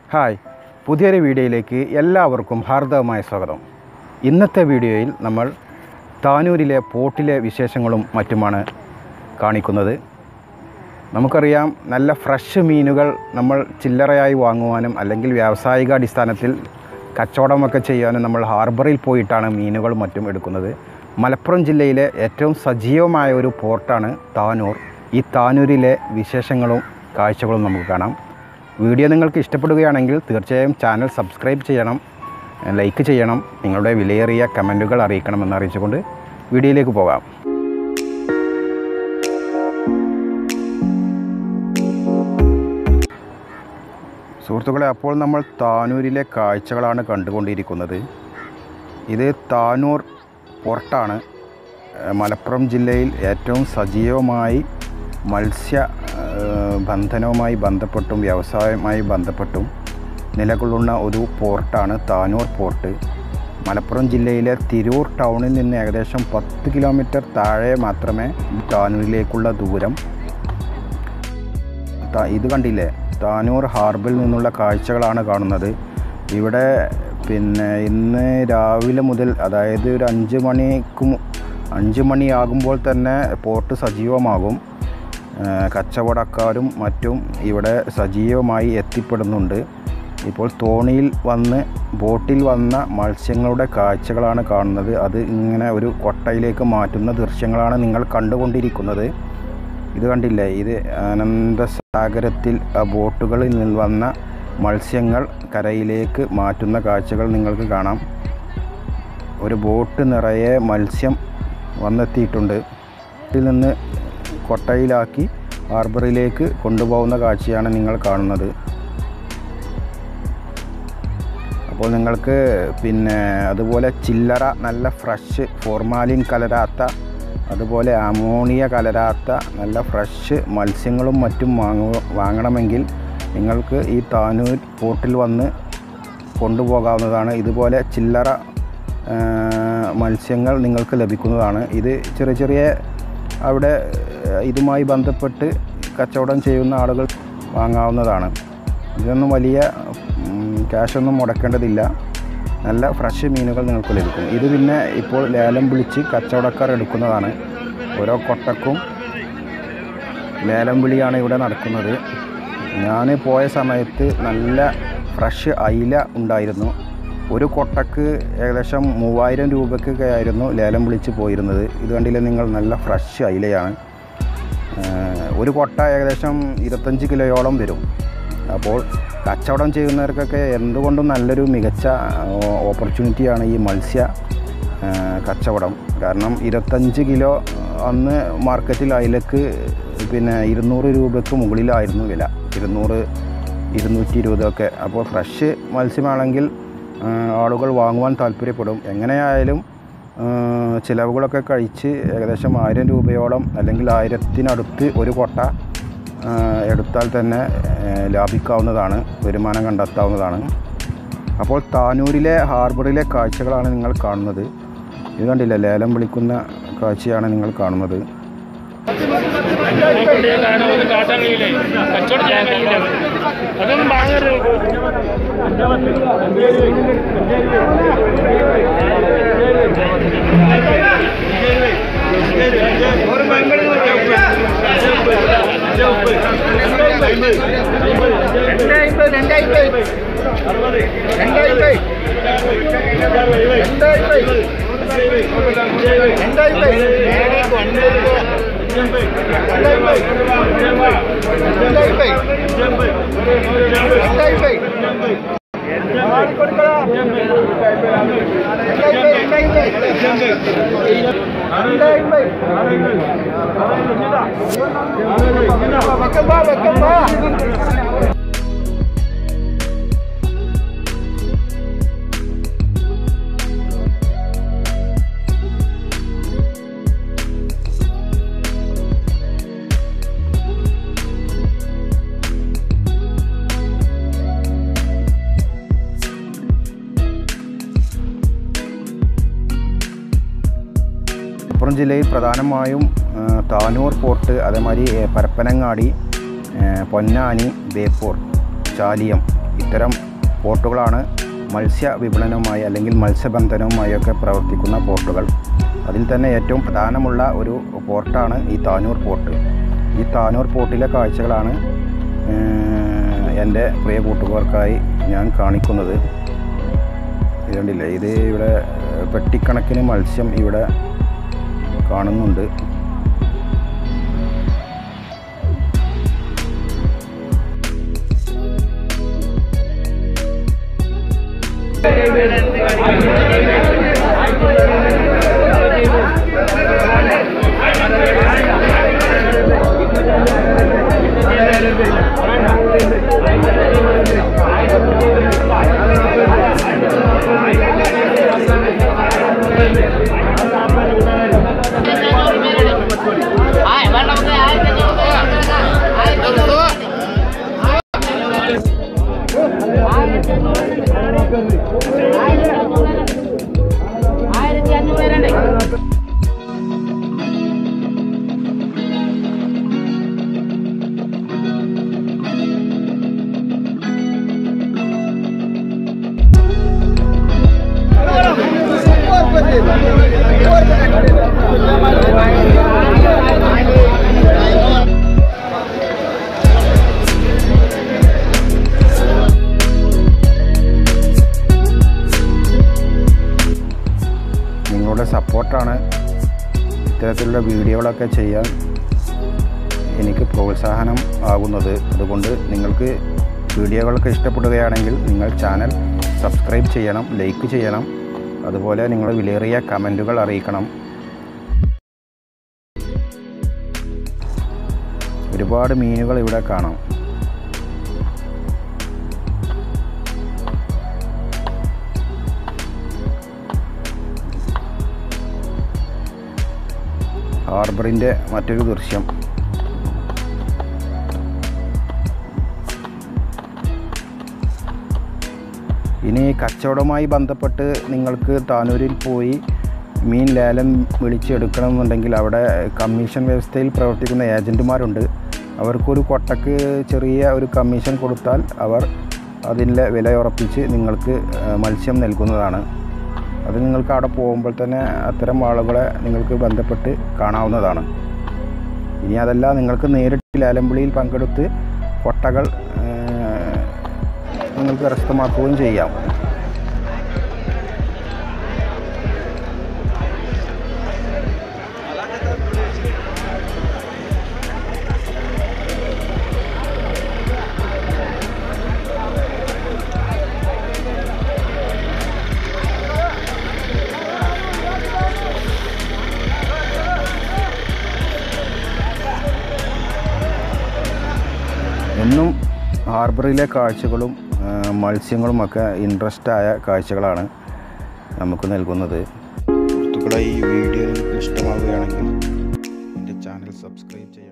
hi പുതിയൊരു വീഡിയോയിലേക്ക് എല്ലാവർക്കും ഹാർദവമായ സ്വാഗതം ഇന്നത്തെ വീഡിയോയിൽ നമ്മൾ താനൂരിലെ പോർട്ടിലെ വിശേഷങ്ങളും മറ്റുമാണ് കാണിക്കുന്നത് നമുക്കറിയാം നല്ല ഫ്രഷ് മീനുകൾ നമ്മൾ ചില്ലറയായി വാങ്ങുവാനും അല്ലെങ്കിൽ വ്യാവസായിക അടിസ്ഥാനത്തിൽ കച്ചവടമൊക്കെ ചെയ്യാനും നമ്മൾ ഹാർബറിൽ പോയിട്ടാണ് മീനുകൾ മറ്റും എടുക്കുന്നത് മലപ്പുറം ജില്ലയിലെ ഏറ്റവും സജീവമായ ഒരു പോർട്ടാണ് താനൂർ ഈ താനൂരിലെ വിശേഷങ്ങളും കാഴ്ചകളും നമുക്ക് കാണാം വീഡിയോ നിങ്ങൾക്ക് ഇഷ്ടപ്പെടുകയാണെങ്കിൽ തീർച്ചയായും ചാനൽ സബ്സ്ക്രൈബ് ചെയ്യണം ലൈക്ക് ചെയ്യണം നിങ്ങളുടെ വിലയേറിയ കമൻറ്റുകൾ അറിയിക്കണമെന്ന് അറിയിച്ചുകൊണ്ട് വീഡിയോയിലേക്ക് പോകാം സുഹൃത്തുക്കളെ അപ്പോൾ നമ്മൾ താനൂരിലെ കാഴ്ചകളാണ് കണ്ടുകൊണ്ടിരിക്കുന്നത് ഇത് താനൂർ പോർട്ടാണ് ഏഹ് മലപ്പുറം ജില്ലയിൽ ഏറ്റവും സജീവമായി മത്സ്യ ഏഹ് ബന്ധനവുമായി ബന്ധപ്പെട്ടും വ്യവസായവുമായി ബന്ധപ്പെട്ടും നിലകൊള്ളുന്ന ഒരു പോർട്ടാണ് താനൂർ പോർട്ട് മലപ്പുറം ജില്ലയിലെ തിരൂർ ടൗണിൽ നിന്ന് ഏകദേശം പത്ത് കിലോമീറ്റർ താഴെ മാത്രമേ ഈ താനൂരിലേക്കുള്ള ദൂരം ത- ഇത് കണ്ടില്ലേ താനൂർ ഹാർബറിൽ നിന്നുള്ള കാഴ്ചകളാണ് കാണുന്നത് ഇവിടെ പിന്നെ ഇന്ന് രാവിലെ മുതൽ അതായത് ഒരു അഞ്ച് മണിക്ക് മു- അഞ്ച് മണിയാകുമ്പോൾ തന്നെ പോർട്ട് സജീവമാകും ആ, കച്ചവടക്കാരും മറ്റും ഇവിടെ സജീവമായി എത്തിപ്പെടുന്നുണ്ട് ഇപ്പോൾ തോണിയിൽ വന്ന് ബോട്ടിൽ വന്ന മത്സ്യങ്ങളുടെ കാഴ്ചകളാണ് കാണുന്നത് അത് ഇങ്ങനെ ഒരു കൊട്ടയിലേക്ക് മാറ്റുന്ന ദൃശ്യങ്ങളാണ് നിങ്ങൾ കണ്ടുകൊണ്ടിരിക്കുന്നത് ഇത് കണ്ടില്ലേ ഇത് അനന്തസാഗരത്തിൽ ആ ബോട്ടുകളിൽ നിന്ന് വന്ന മത്സ്യങ്ങൾ കരയിലേക്ക് മാറ്റുന്ന കാഴ്ചകൾ നിങ്ങൾക്ക് കാണാം ഒരു ബോട്ട് നിറയെ മത്സ്യം വന്നെത്തിയിട്ടുണ്ട് ഇതിൽ നിന്ന് കൊട്ടയിലാക്കി ഹാർബറിലേക്ക് കൊണ്ടുപോകുന്ന കാഴ്ചയാണ് നിങ്ങൾ കാണുന്നത് അപ്പോൾ നിങ്ങൾക്ക് പിന്നെ അതുപോലെ ചില്ലറ നല്ല ഫ്രഷ് ഫോർമാലിൻ കലരാത്ത അതുപോലെ അമോണിയ കലരാത്ത നല്ല ഫ്രഷ് മത്സ്യങ്ങളും മറ്റും വാങ്ങു വാങ്ങണമെങ്കിൽ നിങ്ങൾക്ക് ഈ താനൂർ പോർട്ടിൽ വന്ന് കൊണ്ടുപോകാവുന്നതാണ് ഇതുപോലെ ചില്ലറ ആ, മത്സ്യങ്ങൾ നിങ്ങൾക്ക് ലഭിക്കുന്നതാണ് ഇത് ചെറിയ ചെറിയ അവിടെ ആ, ഇതുമായി ബന്ധപ്പെട്ട് കച്ചവടം ചെയ്യുന്ന ആളുകൾ വാങ്ങാവുന്നതാണ് ഇതൊന്നും വലിയ ഉം, ക്യാഷൊന്നും മുടക്കേണ്ടതില്ല നല്ല ഫ്രഷ് മീനുകൾ നിങ്ങൾക്ക് ലഭിക്കും ഇത് പിന്നെ ഇപ്പോൾ ലേലം വിളിച്ച് കച്ചവടക്കാർ എടുക്കുന്നതാണ് ഓരോ കൊട്ടക്കും ലേലം വിളിയാണ് ഇവിടെ നടക്കുന്നത് ഞാൻ പോയ സമയത്ത് നല്ല ഫ്രഷ് അയില ഉണ്ടായിരുന്നു ഒരു കൊട്ടക്ക് ഏകദേശം മൂവായിരം രൂപയ്ക്കൊക്കെ ആയിരുന്നു ലേലം വിളിച്ച് പോയിരുന്നത് ഇത് കണ്ടില്ലേ നിങ്ങൾ നല്ല ഫ്രഷ് അയിലയാണ് ഏഹ് ഒരു കൊട്ട ഏകദേശം ഇരുപത്തഞ്ച് കിലോയോളം വരും അപ്പോൾ കച്ചവടം ചെയ്യുന്നവർക്കൊക്കെ എന്തുകൊണ്ടും നല്ലൊരു മികച്ച ഓപ്പർച്യൂണിറ്റിയാണ് ഈ മത്സ്യ ഏഹ് കച്ചവടം കാരണം ഇരുപത്തഞ്ച് കിലോ അന്ന് മാർക്കറ്റിൽ അയിലക്ക് പിന്നെ ഇരുന്നൂറ് രൂപയ്ക്ക് മുകളിലായിരുന്നു വില ഇരുന്നൂറ് ഇരുന്നൂറ്റി ഇരുപതൊക്കെ അപ്പോൾ ഫ്രഷ് മത്സ്യമാണെങ്കിൽ ഏഹ് ആളുകൾ വാങ്ങുവാൻ താല്പര്യപ്പെടും എങ്ങനെയായാലും ഏഹ് ചിലവുകളൊക്കെ കഴിച്ച് ഏകദേശം ആയിരം രൂപയോളം അല്ലെങ്കിൽ ആയിരത്തിനടുത്ത് ഒരു കൊട്ട ഏഹ് എടുത്താൽ തന്നെ ഏഹ് ലാഭിക്കാവുന്നതാണ് വരുമാനം കണ്ടെത്താവുന്നതാണ് അപ്പോൾ താനൂരിലെ ഹാർബറിലെ കാഴ്ചകളാണ് നിങ്ങൾ കാണുന്നത് ഇത് കണ്ടില്ല ലേലം വിളിക്കുന്ന കാഴ്ചയാണ് നിങ്ങൾ കാണുന്നത് കാരണം ഒന്ന് കാട്ടാൻ കഴിയില്ലേ കച്ചവടം ചെയ്യാൻ കഴിയില്ല അതൊന്നും വാങ്ങരുത് മലപ്പുറം ജില്ലയിൽ പ്രധാനമായും ആ, താനൂർ പോർട്ട് അതേമാതിരി ഏ, പരപ്പനങ്ങാടി ഏ, പൊന്നാനി ബേപ്പൂർ ചാലിയം ഇത്തരം പോർട്ടുകളാണ് മത്സ്യ വിപണനവുമായി അല്ലെങ്കിൽ മത്സ്യബന്ധനവുമായൊക്കെ പ്രവർത്തിക്കുന്ന പോർട്ടുകൾ അതിൽ തന്നെ ഏറ്റവും പ്രധാനമുള്ള ഒരു പോർട്ടാണ് ഈ താനൂർ പോർട്ട് ഈ താനൂർ പോർട്ടിലെ കാഴ്ചകളാണ് ഏഹ്, എൻ്റെ പ്രിയ കൂട്ടുകാർക്കായി ഞാൻ കാണിക്കുന്നത് ഇത് കണ്ടില്ലേ ഇത് ഇവിടെ ഏഹ്, പെട്ടിക്കണക്കിന് മത്സ്യം ഇവിടെ കാണുന്നുണ്ട് ആയിരത്തി അഞ്ഞൂറ് രണ്ട് നിങ്ങളുടെ സപ്പോർട്ടാണ് ഇത്തരത്തിലുള്ള വീഡിയോകളൊക്കെ ചെയ്യാൻ എനിക്ക് പ്രോത്സാഹനം ആകുന്നത് അതുകൊണ്ട് നിങ്ങൾക്ക് വീഡിയോകളൊക്കെ ഇഷ്ടപ്പെടുകയാണെങ്കിൽ നിങ്ങൾ ചാനൽ സബ്സ്ക്രൈബ് ചെയ്യണം ലൈക്ക് ചെയ്യണം അതുപോലെ നിങ്ങളുടെ വിലയേറിയ കമൻറ്റുകൾ അറിയിക്കണം ഒരുപാട് മീനുകൾ ഇവിടെ കാണാം ഹാർബറിൻ്റെ മറ്റൊരു ദൃശ്യം ഇനി കച്ചവടവുമായി ബന്ധപ്പെട്ട് നിങ്ങൾക്ക് താനൂരിൽ പോയി മീൻ ലേലം വിളിച്ചെടുക്കണമെന്നുണ്ടെങ്കിൽ അവിടെ കമ്മീഷൻ വ്യവസ്ഥയിൽ പ്രവർത്തിക്കുന്ന ഏജൻറ്റുമാരുണ്ട് അവർക്കൊരു കൊട്ടക്ക് ചെറിയ ഒരു കമ്മീഷൻ കൊടുത്താൽ അവർ അതിൻ്റെ വില ഉറപ്പിച്ച് നിങ്ങൾക്ക് ഏഹ്, മത്സ്യം നൽകുന്നതാണ് അത് നിങ്ങൾക്ക് അവിടെ പോകുമ്പോൾ തന്നെ അത്തരം ആളുകളെ നിങ്ങൾക്ക് ബന്ധപ്പെട്ട് കാണാവുന്നതാണ് ഇനി അതല്ല നിങ്ങൾക്ക് നേരിട്ട് ലേലംവിളിയിൽ പങ്കെടുത്ത് കൊട്ടകൾ ഏഹ്, നിങ്ങൾക്ക് കരസ്ഥമാക്കുകയും ചെയ്യാം എന്നും ഹാർബറിലെ കാഴ്ചകളും ആ, മത്സ്യങ്ങളുമൊക്കെ ഇൻട്രസ്റ്റ് ആയ കാഴ്ചകളാണ് നമുക്ക് നൽകുന്നത് സുഹൃത്തുക്കളെ ഈ വീഡിയോ നിങ്ങൾക്ക് ഇഷ്ടമാവുകയാണെങ്കിൽ എൻ്റെ ചാനൽ സബ്സ്ക്രൈബ് ചെയ്യുക